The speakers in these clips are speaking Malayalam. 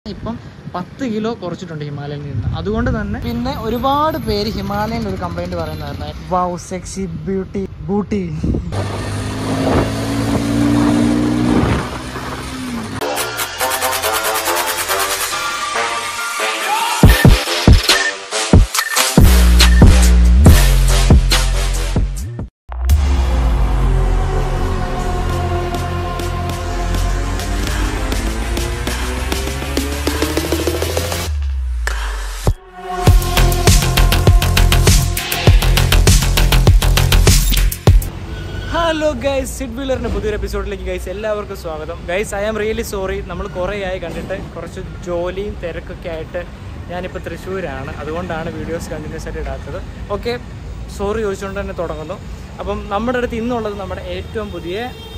ഇപ്പം പത്ത് കിലോ കുറച്ചിട്ടുണ്ട് ഹിമാലയനിൽ നിന്ന് അതുകൊണ്ട് തന്നെ പിന്നെ ഒരുപാട് പേര് ഹിമാലയനിൽ ഒരു കംപ്ലൈന്റ് പറയുന്നതായിരുന്നു wow sexy beauty booty hello guys Sid വീലറിന്റെ പുതിയൊരു എപ്പിസോഡിലേക്ക് ഗൈസ് എല്ലാവർക്കും സ്വാഗതം guys I am really sorry നമ്മൾ കുറേ ആയി കണ്ടിട്ട് കുറച്ച് ജോലിയും തിരക്കൊക്കെ ആയിട്ട് ഞാനിപ്പോൾ തൃശ്ശൂരാണ് അതുകൊണ്ടാണ് വീഡിയോസ് കണ്ടിന്യൂസ് ആയിട്ട് ഇടാത്തത് ഓക്കെ സോറി ചോദിച്ചുകൊണ്ട് തന്നെ തുടങ്ങുന്നു അപ്പം നമ്മുടെ അടുത്ത് ഇന്നുള്ളത് നമ്മുടെ ഏറ്റവും പുതിയ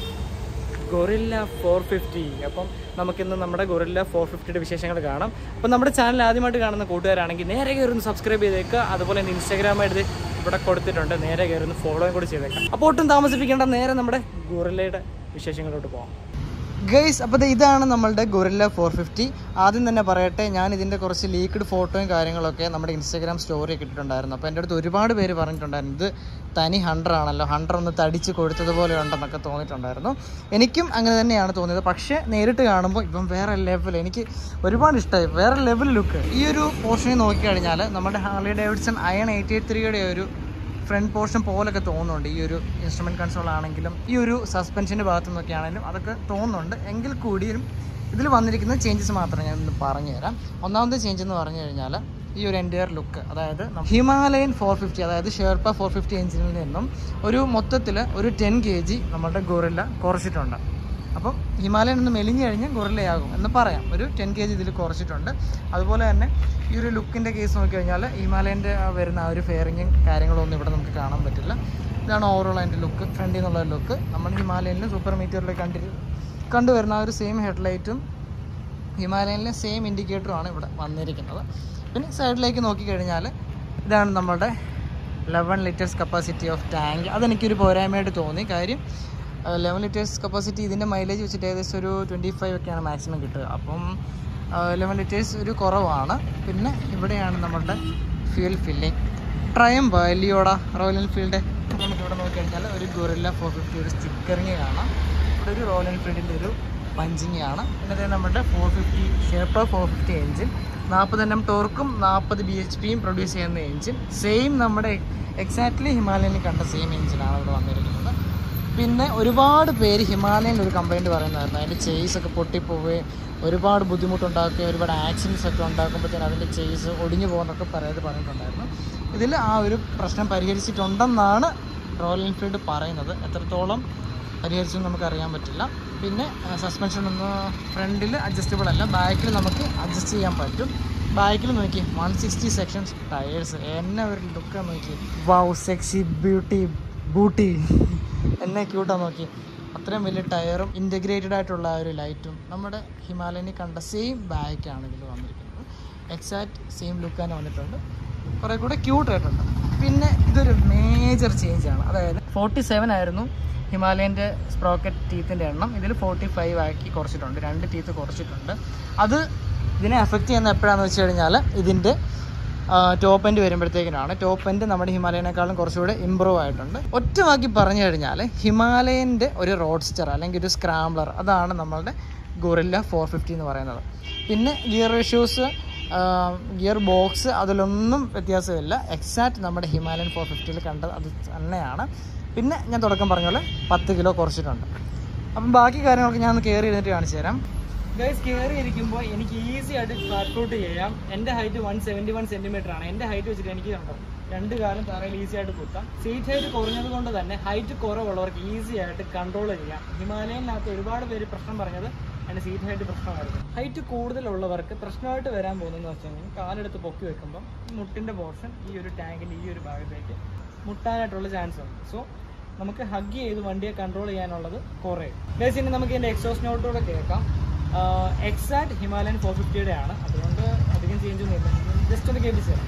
ഗൊറില്ല ഫോർ ഫിഫ്റ്റി അപ്പം നമുക്കിന്ന് നമ്മുടെ ഗൊറില്ല ഫോർ ഫിഫ്റ്റിയുടെ വിശേഷങ്ങൾ കാണാം അപ്പം നമ്മുടെ ചാനൽ ആദ്യമായിട്ട് കാണുന്ന കൂട്ടുകാരാണെങ്കിൽ നേരെ കയറി ഒന്ന് സബ്സ്ക്രൈബ് ചെയ്തേക്കുക അതുപോലെ തന്നെ ഇൻസ്റ്റാഗ്രാമായിട്ട് ഇവിടെ കൊടുത്തിട്ടുണ്ട് നേരെ കയറി ഒന്ന് ഫോളോയും കൂടി ചെയ്തേക്കാം അപ്പോൾ ഒട്ടും താമസിപ്പിക്കേണ്ട നേരെ നമ്മുടെ ഗൊറില്ലയുടെ വിശേഷങ്ങളിലോട്ട് പോകാം ഗൈസ് അപ്പോൾ ദേ ഇതാണ് നമ്മളുടെ ഗൊറില്ല ഫോർ ഫിഫ്റ്റി ആദ്യം തന്നെ പറയട്ടെ ഞാൻ ഇതിൻ്റെ കുറച്ച് ലീക്ക്ഡ് ഫോട്ടോയും കാര്യങ്ങളൊക്കെ നമ്മുടെ ഇൻസ്റ്റാഗ്രാം സ്റ്റോറി ഒക്കെ ഇട്ടിട്ടുണ്ടായിരുന്നു അപ്പോൾ എൻ്റെ അടുത്ത് ഒരുപാട് പേര് പറഞ്ഞിട്ടുണ്ടായിരുന്നു ഇത് തനി ഹണ്ടർ ആണല്ലോ ഹണ്ടർ ഒന്ന് തടിച്ച് കൊടുത്തതുപോലെ ഉണ്ടെന്നൊക്കെ തോന്നിയിട്ടുണ്ടായിരുന്നു എനിക്കും അങ്ങനെ തന്നെയാണ് തോന്നിയത് പക്ഷേ നേരിട്ട് കാണുമ്പോൾ ഇപ്പം വേറെ ലെവൽ എനിക്ക് ഒരുപാട് ഇഷ്ടമായി വേറെ ലെവൽ ലുക്ക് ഈ ഒരു പോർഷനിൽ നോക്കിക്കഴിഞ്ഞാൽ നമ്മുടെ Harley Davidson Iron eighty eight ത്രീയുടെ ഒരു ഫ്രണ്ട് പോർഷൻ പോലൊക്കെ തോന്നുന്നുണ്ട് ഈ ഒരു ഇൻസ്ട്രുമെൻറ്റ് കൺസോൾ ആണെങ്കിലും ഈ ഒരു സസ്പെൻഷൻ്റെ ഭാഗത്തു നിന്നൊക്കെ ആണെങ്കിലും അതൊക്കെ തോന്നുന്നുണ്ട് എങ്കിൽ കൂടിയും ഇതിൽ വന്നിരിക്കുന്ന ചേഞ്ചസ് മാത്രം ഞാൻ ഒന്ന് പറഞ്ഞുതരാം ഒന്നാമത്തെ ചേഞ്ച് എന്ന് പറഞ്ഞു കഴിഞ്ഞാൽ ഈ ഒരു എൻറ്റയർ ലുക്ക് അതായത് നം- ഹിമാലയൻ ഫോർ ഫിഫ്റ്റി അതായത് ഷെർപ്പ ഫോർ ഫിഫ്റ്റി എഞ്ചിനിൽ നിന്നും ഒരു മൊത്തത്തിൽ ഒരു ടെൻ കെ ജി നമ്മുടെ ഗൊറില്ല കുറച്ചിട്ടുണ്ട് അപ്പം ഹിമാലയൻ ഒന്ന് മെലിഞ്ഞു കഴിഞ്ഞാൽ ഗൊറില്ലയാകും എന്ന് പറയാം ഒരു ടെൻ കെ ജി ഇതിൽ കുറച്ചിട്ടുണ്ട് അതുപോലെ തന്നെ ഈ ഒരു ലുക്കിൻ്റെ കേസ് നോക്കിക്കഴിഞ്ഞാൽ ഹിമാലയൻ്റെ വരുന്ന ആ ഒരു ഫെയറിങ്ങും കാര്യങ്ങളും ഒന്നും ഇവിടെ നമുക്ക് കാണാൻ പറ്റില്ല ഇതാണ് ഓവറോൾ അതിൻ്റെ ലുക്ക് ഫ്രണ്ടിൽ നിന്നുള്ള ലുക്ക് നമ്മൾ ഹിമാലയനിൽ സൂപ്പർ മീറ്ററിൽ കണ്ടി കണ്ടുവരുന്ന ആ ഒരു സെയിം ഹെഡ്ലൈറ്റും ഹിമാലയനിലെ സെയിം ഇൻഡിക്കേറ്ററുമാണ് ഇവിടെ വന്നിരിക്കുന്നത് പിന്നെ സൈഡിലേക്ക് നോക്കിക്കഴിഞ്ഞാൽ ഇതാണ് നമ്മളുടെ eleven litres capacity of tank അതെനിക്കൊരു പോരായ്മയായിട്ട് തോന്നി കാര്യം ലെവൻ ലിറ്റേഴ്സ് കപ്പാസിറ്റി ഇതിൻ്റെ മൈലേജ് വെച്ചിട്ട് ഏകദേശം ഒരു ട്വൻറ്റി ഫൈവ് ഒക്കെയാണ് മാക്സിമം കിട്ടുക അപ്പം ലെവൻ ലിറ്റേഴ്സ് ഒരു കുറവാണ് പിന്നെ ഇവിടെയാണ് നമ്മളുടെ ഫ്യൂൽ ഫില്ലിംഗ് ട്രയം വലിയോട റോയൽ എൻഫീൽഡ് നമുക്ക് ഇവിടെ നോക്കിക്കഴിഞ്ഞാൽ ഒരു ഗൊറില്ല ഫോർ ഫിഫ്റ്റി ഒരു സ്റ്റിക്കറിങ് കാണാം ഇവിടെ ഒരു റോയൽ എൻഫീൽഡിൻ്റെ ഒരു പഞ്ചിങ് ആണ് പിന്നെ ദേ നമ്മുടെ ഫോർ ഫിഫ്റ്റി ഷേപ്പർ ഫോർ ഫിഫ്റ്റി എഞ്ചിൻ നാൽപ്പത് എണ്ണം ടോർക്കും നാൽപ്പത് ബി എച്ച് പിയും പ്രൊഡ്യൂസ് ചെയ്യുന്ന എഞ്ചിൻ സെയിം നമ്മുടെ എക്സാക്ട്ലി ഹിമാലയനിൽ കണ്ട സെയിം എഞ്ചിനാണ് ഇവിടെ വന്നിരിക്കുന്നത് പിന്നെ ഒരുപാട് പേര് ഹിമാലയനിൽ ഒരു കംപ്ലൈൻറ്റ് പറയുന്നതായിരുന്നു അതിൻ്റെ ചേസ് ഒക്കെ പൊട്ടിപ്പോവുകയും ഒരുപാട് ബുദ്ധിമുട്ടുണ്ടാക്കുകയും ഒരുപാട് ആക്സിഡൻസ് ഒക്കെ ഉണ്ടാക്കുമ്പോഴത്തേനും അതിൻ്റെ ചേസ് ഒടിഞ്ഞു പോകുന്നൊക്കെ പറയാതെ പറഞ്ഞിട്ടുണ്ടായിരുന്നു ഇതിൽ ആ ഒരു പ്രശ്നം പരിഹരിച്ചിട്ടുണ്ടെന്നാണ് റോയൽ എൻഫീൽഡ് പറയുന്നത് എത്രത്തോളം പരിഹരിച്ചു നമുക്ക് അറിയാൻ പറ്റില്ല പിന്നെ സസ്പെൻഷൻ ഒന്ന് ഫ്രണ്ടിൽ അഡ്ജസ്റ്റബിൾ അല്ല ബാക്കിൽ നമുക്ക് അഡ്ജസ്റ്റ് ചെയ്യാൻ പറ്റും ബാക്കിൽ നോക്കി വൺ സിക്സ്റ്റി സെക്ഷൻസ് ടയേഴ്സ് എന്നെ ഒരു ലുക്ക് നോക്കി വൗ സെക്സി ബ്യൂട്ടി ബൂട്ടി എന്നെ ക്യൂട്ടാ നോക്കി അത്രയും വലിയ ടയറും ഇൻറ്റഗ്രേറ്റഡ് ആയിട്ടുള്ള ആ ഒരു ലൈറ്റും നമ്മുടെ ഹിമാലയനിൽ കണ്ട സെയിം ബാക്കാണ് ഇതിൽ വന്നിരിക്കുന്നത് എക്സാക്ട് സെയിം ലുക്ക് തന്നെ വന്നിട്ടുണ്ട് കുറേ കൂടെ ക്യൂട്ട് ആയിട്ടുണ്ട് പിന്നെ ഇതൊരു മേജർ ചേഞ്ച് ആണ് അതായത് ഫോർട്ടി സെവൻ ആയിരുന്നു ഹിമാലയൻ്റെ സ്പ്രോക്കറ്റ് ടീത്തിൻ്റെ എണ്ണം ഇതിൽ ഫോർട്ടി ഫൈവ് ആക്കി കുറച്ചിട്ടുണ്ട് രണ്ട് ടീത്ത് കുറച്ചിട്ടുണ്ട് അത് ഇതിനെ എഫക്റ്റ് ചെയ്യുന്ന എപ്പോഴാണെന്ന് വെച്ച് കഴിഞ്ഞാൽ ഇതിൻ്റെ ടോപ്പ് എൻഡ് വരുമ്പോഴത്തേക്കിനാണ് ടോപ്പ് എൻഡ് നമ്മുടെ ഹിമാലയനേക്കാളും കുറച്ചുകൂടെ ഇമ്പ്രൂവ് ആയിട്ടുണ്ട് ഒറ്റവാക്കി പറഞ്ഞു കഴിഞ്ഞാൽ ഹിമാലയൻ്റെ ഒരു റോഡ്സ്റ്റർ അല്ലെങ്കിൽ ഒരു സ്ക്രാംബ്ലർ അതാണ് നമ്മളുടെ ഗൊറില്ല ഫോർ ഫിഫ്റ്റി എന്ന് പറയുന്നത് പിന്നെ ഗിയർ റേഷ്യൂസ് ഗിയർ ബോക്സ് അതിലൊന്നും വ്യത്യാസമില്ല എക്സാക്ട് നമ്മുടെ ഹിമാലയൻ ഫോർ ഫിഫ്റ്റിയിൽ കണ്ടത് അത് തന്നെയാണ് പിന്നെ ഞാൻ തുടക്കം പറഞ്ഞ പോലെ പത്ത് കിലോ കുറച്ചിട്ടുണ്ട് അപ്പം ബാക്കി കാര്യങ്ങളൊക്കെ ഞാൻ ഒന്ന് കയറി ഇരുന്നിട്ട് കാണിച്ചു തരാം ഗൈസ് കയറി ഇരിക്കുമ്പോൾ എനിക്ക് ഈസി ആയിട്ട് ഫ്ലാറ്റ് ചെയ്യാം എൻ്റെ height one seventy one centimetre ആണ് എൻ്റെ ഹൈറ്റ് വെച്ചിട്ട് എനിക്ക് കണ്ടോ രണ്ട് കാലം തറയിൽ ഈസി ആയിട്ട് കുത്താം സീറ്റ് ഹൈറ്റ് കുറഞ്ഞത് കൊണ്ട് തന്നെ ഹൈറ്റ് കുറവുള്ളവർക്ക് ഈസി ആയിട്ട് കൺട്രോൾ ചെയ്യാം ഹിമാലയനിനകത്ത് ഒരുപാട് പേര് പ്രശ്നം പറഞ്ഞത് എൻ്റെ സീറ്റ് ഹൈറ്റ് പ്രശ്നമായിരുന്നു ഹൈറ്റ് കൂടുതലുള്ളവർക്ക് പ്രശ്നമായിട്ട് വരാൻ പോകുന്നതെന്ന് വെച്ച് കഴിഞ്ഞാൽ കാലെടുത്ത് പൊക്കി വെക്കുമ്പോൾ മുട്ടിൻ്റെ പോർഷൻ ഈ ഒരു ടാങ്കിൻ്റെ ഈ ഒരു ഭാഗത്തേക്ക് മുട്ടാനായിട്ടുള്ള ചാൻസ് ഉണ്ട് സോ നമുക്ക് ഹഗ് ചെയ്ത് വണ്ടിയെ കൺട്രോൾ ചെയ്യാനുള്ളത് കുറയും ബേസിന് നമുക്ക് ഇതിൻ്റെ എക്സോസ് നോട്ടോടെ കേൾക്കാം എക്സാക്ട് ഹിമാലയൻ ഫോർ ഫിഫ്റ്റിയുടെ ആണ് അതുകൊണ്ട് അധികം ചേഞ്ച് ഒന്നും ഇല്ല ജസ്റ്റ് ഒന്ന് കേൾപ്പിച്ച് തരാം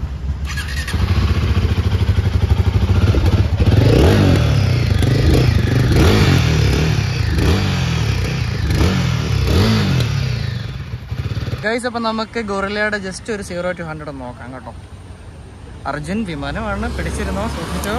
ഗൈസ് അപ്പം നമുക്ക് ഗൊറില്ലയുടെ ജസ്റ്റ് ഒരു സീറോ ടു ഹൺഡ്രഡ് ഒന്ന് നോക്കാം കേട്ടോ അർജുൻ വിമാനമാണ് പിടിച്ചിരുന്നോ സൂക്ഷിച്ചോ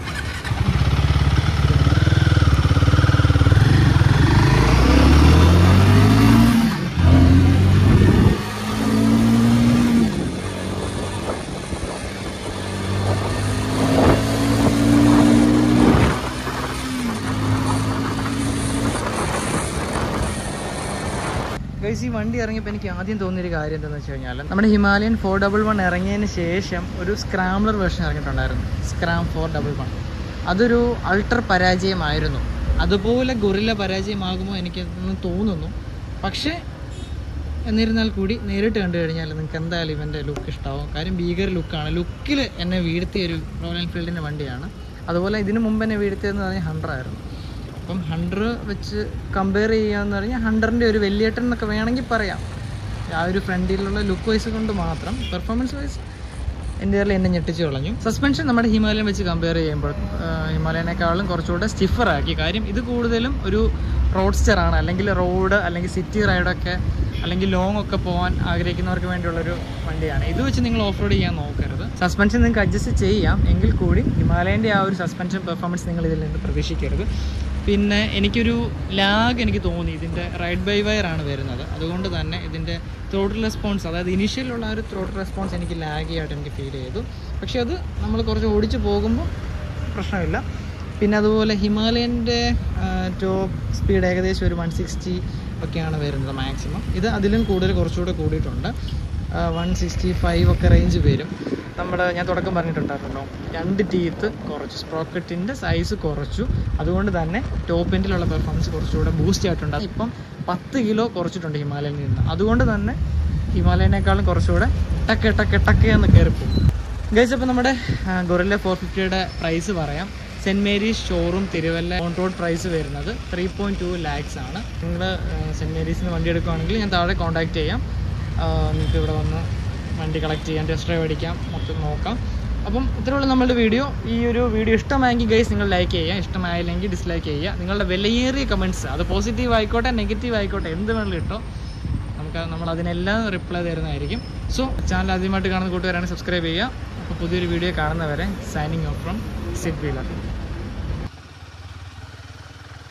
ഗൈസ് ഈ വണ്ടി ഇറങ്ങിയപ്പോൾ എനിക്ക് ആദ്യം തോന്നിയൊരു കാര്യം എന്താണെന്ന് വെച്ച് കഴിഞ്ഞാൽ നമ്മുടെ ഹിമാലയൻ ഫോർ ഡബിൾ വൺ ഇറങ്ങിയതിന് ശേഷം ഒരു സ്ക്രാംബ്ലർ വേർഷൻ ഇറങ്ങിയിട്ടുണ്ടായിരുന്നു സ്ക്രാം ഫോർ ഡബിൾ വൺ അതൊരു അൾട്ര പരാജയമായിരുന്നു അതുപോലെ ഗൊറില്ല പരാജയമാകുമോ എനിക്കൊന്ന് തോന്നുന്നു പക്ഷേ എന്നിരുന്നാൽ കൂടി നേരിട്ട് കണ്ടു കഴിഞ്ഞാൽ നിങ്ങൾക്ക് എന്തായാലും ഇവൻ്റെ ലുക്ക് ഇഷ്ടമാവും കാര്യം ഭീകര ലുക്കാണ് ലുക്കിൽ എന്നെ വീഴ്ത്തിയ ഒരു റോയൽ എൻഫീൽഡിൻ്റെ വണ്ടിയാണ് അതുപോലെ ഇതിനു മുമ്പ് എന്നെ വീഴ്ത്തിയതെന്ന് പറഞ്ഞാൽ ഹൺഡ്രഡ് ആയിരുന്നു അപ്പം ഹൺഡ്രഡ് വെച്ച് കമ്പയർ ചെയ്യാന്ന് പറഞ്ഞാൽ ഹൺഡ്രഡിൻ്റെ ഒരു വലിയേട്ടൻ എന്നൊക്കെ വേണമെങ്കിൽ പറയാം ആ ഒരു ഫ്രണ്ടിലുള്ള ലുക്ക് വൈസ് കൊണ്ട് മാത്രം പെർഫോമൻസ് വൈസ് എൻ്റെ പേരിൽ എന്നെ ഞെട്ടിച്ച് കളഞ്ഞു സസ്പെൻഷൻ നമ്മുടെ ഹിമാലയൻ വെച്ച് കമ്പയർ ചെയ്യുമ്പോൾ ഹിമാലയനേക്കാളും കുറച്ചുകൂടെ സ്റ്റിഫർ ആക്കി കാര്യം ഇത് കൂടുതലും ഒരു റോഡ്സ്റ്റർ ആണ് അല്ലെങ്കിൽ റോഡ് അല്ലെങ്കിൽ സിറ്റി റൈഡൊക്കെ അല്ലെങ്കിൽ ലോങ് ഒക്കെ പോകാൻ ആഗ്രഹിക്കുന്നവർക്ക് വേണ്ടിയുള്ളൊരു വണ്ടിയാണ് ഇത് വെച്ച് നിങ്ങൾ ഓഫ് റോഡ് ചെയ്യാൻ നോക്കരുത് സസ്പെൻഷൻ നിങ്ങൾക്ക് അഡ്ജസ്റ്റ് ചെയ്യാം എങ്കിൽ കൂടി ഹിമാലയൻ്റെ ആ ഒരു സസ്പെൻഷൻ പെർഫോമൻസ് നിങ്ങൾ ഇതിൽ നിന്ന് പ്രതീക്ഷിക്കരുത് പിന്നെ എനിക്കൊരു ലാഗ് എനിക്ക് തോന്നി ഇതിൻ്റെ റൈഡ് ബൈ വയർ ആണ് വരുന്നത് അതുകൊണ്ട് തന്നെ ഇതിൻ്റെ ത്രോട്ടിൽ റെസ്പോൺസ് അതായത് ഇനീഷ്യലുള്ള ആ ഒരു ത്രോട്ടിൽ റെസ്പോൺസ് എനിക്ക് ലാഗി ആയിട്ട് എനിക്ക് ഫീൽ ചെയ്തു പക്ഷേ അത് നമ്മൾ കുറച്ച് ഓടിച്ച് പോകുമ്പോൾ പ്രശ്നമില്ല പിന്നെ അതുപോലെ ഹിമാലയൻ്റെ ടോപ്പ് സ്പീഡ് ഏകദേശം ഒരു വൺ സിക്സ്റ്റി ഒക്കെയാണ് വരുന്നത് മാക്സിമം ഇത് അതിലും കൂടുതൽ കുറച്ചുകൂടെ കൂടിയിട്ടുണ്ട് വൺ സിക്സ്റ്റി ഫൈവ് ഒക്കെ റേഞ്ച് വരും നമ്മുടെ ഞാൻ തുടക്കം പറഞ്ഞിട്ടുണ്ടായിരുന്നല്ലോ രണ്ട് ടീത്ത് കുറച്ചു സ്പ്രോക്കറ്റിൻ്റെ സൈസ് കുറച്ചു അതുകൊണ്ട് തന്നെ ടോപ്പ് എൻഡിലുള്ള പെർഫോമൻസ് കുറച്ചുകൂടെ ബൂസ്റ്റ് ആയിട്ടുണ്ട് ഇപ്പം പത്ത് കിലോ കുറച്ചിട്ടുണ്ട് ഹിമാലയനിൽ നിന്ന് അതുകൊണ്ട് തന്നെ ഹിമാലയനേക്കാളും കുറച്ചുകൂടെ ടക്ക് ടക്ക് ടക്ക് എന്ന് കയറിപ്പോകും ഗൈസ് അപ്പോൾ നമ്മുടെ ഗൊറില്ല ഫോർ ഫിഫ്റ്റിയുടെ പ്രൈസ് പറയാം Saint Mary's showroom Thiruvalla on road price വരുന്നത് ത്രീ പോയിൻറ്റ് ടു ലാക്സ് ആണ് നിങ്ങൾ സെൻറ്റ് മേരീസിൽ നിന്ന് വണ്ടി എടുക്കുകയാണെങ്കിൽ ഞാൻ താഴെ കോൺടാക്ട് ചെയ്യാം നിങ്ങൾക്ക് ഇവിടെ വന്ന് വണ്ടി കളക്ട് ചെയ്യാം ടെസ്റ്റ് ഡ്രൈവ് അടിക്കാം മൊത്തം നോക്കാം അപ്പം ഇത്രയുള്ള നമ്മളുടെ വീഡിയോ ഈ ഒരു വീഡിയോ ഇഷ്ടമായെങ്കിൽ ഗൈസ് നിങ്ങൾ ലൈക്ക് ചെയ്യുക ഇഷ്ടമായില്ലെങ്കിൽ ഡിസ്ലൈക്ക് ചെയ്യുക നിങ്ങളുടെ വിലയേറിയ കമൻറ്റ്സ് അത് പോസിറ്റീവ് ആയിക്കോട്ടെ നെഗറ്റീവ് ആയിക്കോട്ടെ എന്ത് വേണമെങ്കിലും ഇട്ടോ നമുക്ക് നമ്മൾ അതിനെല്ലാം റിപ്ലൈ തരുന്നതായിരിക്കും സോ ചാനൽ ആദ്യമായിട്ട് കാണുന്ന കൂട്ടുകാരാണ് സബ്സ്ക്രൈബ് ചെയ്യുക അപ്പോൾ പുതിയൊരു വീഡിയോ കാണുന്നവരെ signing off from sit wheeler